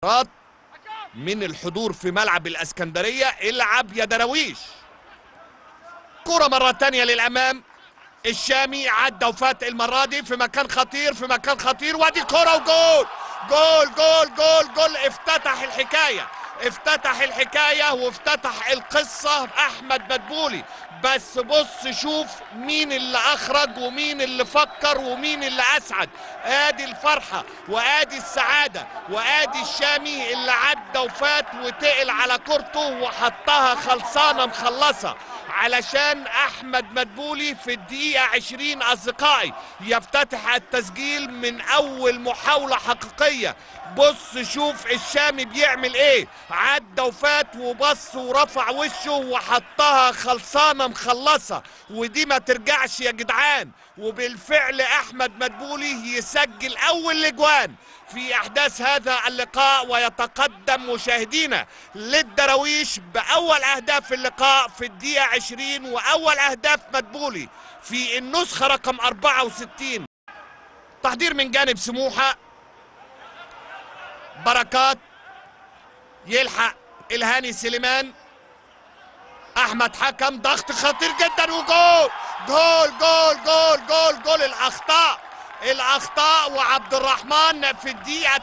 رات من الحضور في ملعب الاسكندريه العب يا دراويش كرة مرة تانية للأمام الشامي عدى وفات المرة دي في مكان خطير في مكان خطير وادي كرة وجول جول جول جول جول افتتح الحكاية افتتح الحكاية وافتتح القصة أحمد مدبولي بس بص شوف مين اللي أخرج ومين اللي فكر ومين اللي أسعد آدي الفرحة وآدي السعادة وآدي الشامي اللي عدى وفات وتقل على كورته وحطها خلصانة مخلصة علشان احمد مدبولي في الدقيقة 20 اصدقائي يفتتح التسجيل من اول محاولة حقيقية بص شوف الشامي بيعمل ايه عدى وفات وبص ورفع وشه وحطها خلصانة مخلصة ودي ما ترجعش يا جدعان وبالفعل احمد مدبولي يسجل اول الاجوان في احداث هذا اللقاء ويتقدم مشاهدينا للدراويش باول اهداف اللقاء في الدقيقه 20 واول اهداف مدبولي في النسخه رقم 64 تحضير من جانب سموحه بركات يلحق الهاني سليمان احمد حكم ضغط خطير جدا وجول جول جول جول جول جول الاخطاء الاخطاء وعبد الرحمن في الدقيقه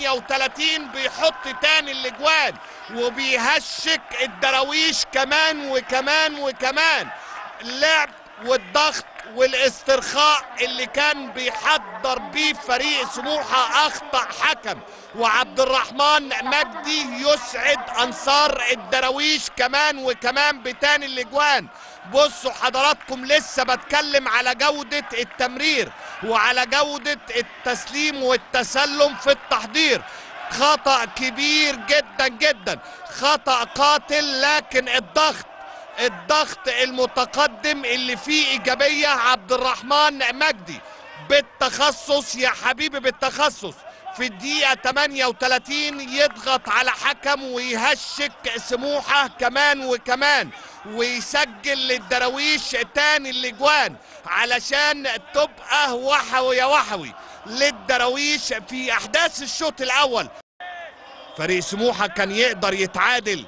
38 بيحط تاني الاجوان وبيهشك الدراويش كمان وكمان وكمان اللعب والضغط والاسترخاء اللي كان بيحضر بيه فريق سموحه اخطا حكم وعبد الرحمن مجدي يسعد انصار الدراويش كمان وكمان بتاني الاجوان بصوا حضراتكم لسه بتكلم على جودة التمرير وعلى جودة التسليم والتسلم في التحضير خطأ كبير جدا جدا خطأ قاتل لكن الضغط الضغط المتقدم اللي فيه ايجابيه عبد الرحمن مجدي بالتخصص يا حبيبي بالتخصص في الدقيقة 38 يضغط على حكم ويهشك سموحة كمان وكمان ويسجل للدراويش تاني الاجوان علشان تبقى وحوي يا وحوي للدراويش في احداث الشوط الاول فريق سموحة كان يقدر يتعادل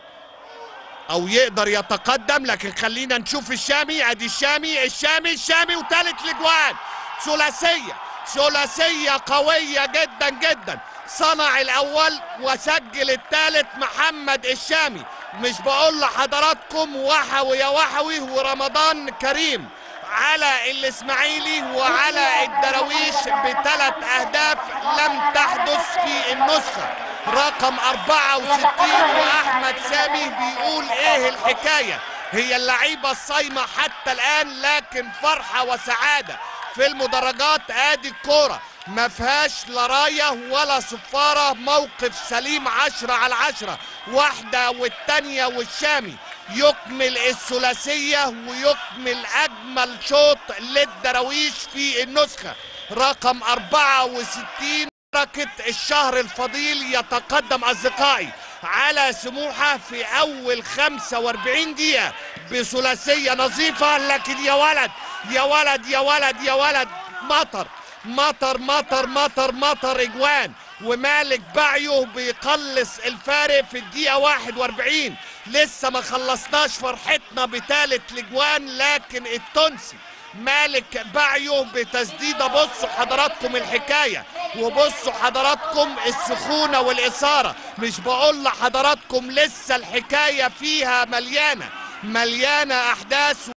او يقدر يتقدم لكن خلينا نشوف الشامي ادي الشامي الشامي الشامي وثالث الاجوان ثلاثيه ثلاثيه قويه جدا جدا صنع الاول وسجل الثالث محمد الشامي مش بقول لحضراتكم وحوي يا وحوي ورمضان كريم على الاسماعيلي وعلى الدراويش بثلاث اهداف لم تحدث في النسخه رقم 64 واحمد سامي بيقول ايه الحكايه هي اللعيبه الصايمه حتى الان لكن فرحه وسعاده في المدرجات ادي الكوره ما فيهاش لا رايه ولا صفاره موقف سليم عشرة على عشرة واحده والتانيه والشامي يكمل الثلاثيه ويكمل اجمل شوط للدراويش في النسخه رقم 64 حركة الشهر الفضيل يتقدم أصدقائي على سموحة في أول 45 دقيقة بثلاثية نظيفة لكن يا ولد يا ولد يا ولد يا ولد مطر مطر مطر مطر مطر إجوان ومالك بعيه بيقلص الفارق في الدقيقة 41 لسه ما خلصناش فرحتنا بثالث الإجوان لكن التونسي مالك بعيه بتسديدة بصوا حضراتكم الحكاية وبصوا حضراتكم السخونة والإثارة مش بقول لحضراتكم لسه الحكاية فيها مليانة مليانة أحداث